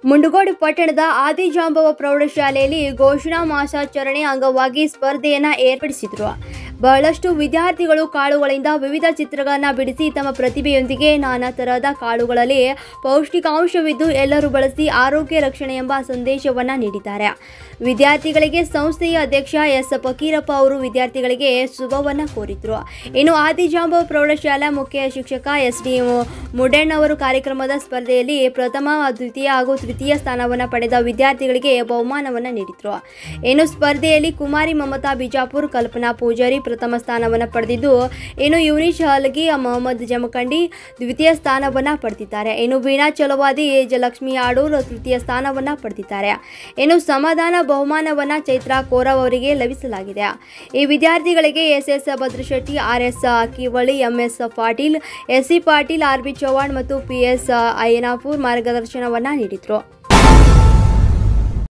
ಮುಂಡಗೋಡು ಪಟ್ಟಣದ ಆದಿಜಾಂಬವ ಪ್ರೌಢಶಾಲೆಯಲ್ಲಿ ಘೋಷಣಾ ಮಾಸಾಚರಣೆ ಅಂಗವಾಗಿ ಸ್ಪರ್ಧೆಯನ್ನು ಏರ್ಪಡಿಸಿದ್ರು ಬಹಳಷ್ಟು ವಿದ್ಯಾರ್ಥಿಗಳು ಕಾಳುಗಳಿಂದ ವಿವಿಧ ಚಿತ್ರಗಳನ್ನು ಬಿಡಿಸಿ ತಮ್ಮ ಪ್ರತಿಭೆಯೊಂದಿಗೆ ನಾನಾ ತರಹದ ಕಾಳುಗಳಲ್ಲಿ ಪೌಷ್ಟಿಕಾಂಶವಿದ್ದು ಎಲ್ಲರೂ ಬಳಸಿ ಆರೋಗ್ಯ ರಕ್ಷಣೆ ಎಂಬ ಸಂದೇಶವನ್ನು ನೀಡಿದ್ದಾರೆ ವಿದ್ಯಾರ್ಥಿಗಳಿಗೆ ಸಂಸ್ಥೆಯ ಅಧ್ಯಕ್ಷ ಎಸ್ ಫಕೀರಪ್ಪ ಅವರು ವಿದ್ಯಾರ್ಥಿಗಳಿಗೆ ಶುಭವನ್ನು ಕೋರಿದ್ರು ಇನ್ನು ಆದಿಜಾಂಬವ ಪ್ರೌಢಶಾಲಾ ಮುಖ್ಯ ಶಿಕ್ಷಕ ಎಸ್ ಡಿ ಮುಡೇಣ್ ಅವರು ಕಾರ್ಯಕ್ರಮದ ಸ್ಪರ್ಧೆಯಲ್ಲಿ ಪ್ರಥಮ ದ್ವಿತೀಯ ಹಾಗೂ ತೃತೀಯ ಸ್ಥಾನವನ್ನು ಪಡೆದ ವಿದ್ಯಾರ್ಥಿಗಳಿಗೆ ಬಹುಮಾನವನ್ನು ನೀಡಿದ್ರು ಇನ್ನು ಸ್ಪರ್ಧೆಯಲ್ಲಿ ಕುಮಾರಿ ಮಮತಾ ಬಿಜಾಪುರ್ ಕಲ್ಪನಾ ಪೂಜಾರಿ ಪ್ರಥಮ ಸ್ಥಾನವನ್ನು ಪಡೆದಿದ್ದು ಇನ್ನು ಯುನೀಶ್ ಹಲ್ಗಿ ಮೊಹಮ್ಮದ್ ಜಮಖಂಡಿ ದ್ವಿತೀಯ ಸ್ಥಾನವನ್ನು ಪಡೆದಿದ್ದಾರೆ ಇನ್ನು ವೀಣಾ ಚಲವಾದಿ ಜಲಕ್ಷ್ಮಿ ಆಡೂರ್ ತೃತೀಯ ಸ್ಥಾನವನ್ನು ಪಡೆದಿದ್ದಾರೆ ಇನ್ನು ಸಮಾಧಾನ ಬಹುಮಾನವನ್ನು ಚೈತ್ರಾ ಕೋರವ್ ಅವರಿಗೆ ಲಭಿಸಲಾಗಿದೆ ಈ ವಿದ್ಯಾರ್ಥಿಗಳಿಗೆ S S Bhadrashetti R S Kivali M S Patil S C Patil R B Chauhan ಮತ್ತು ಪಿ ಎಸ್ ಅಯ್ಯನಾಪುರ್ ಮಾರ್ಗದರ್ಶನವನ್ನು ನೀಡಿದರು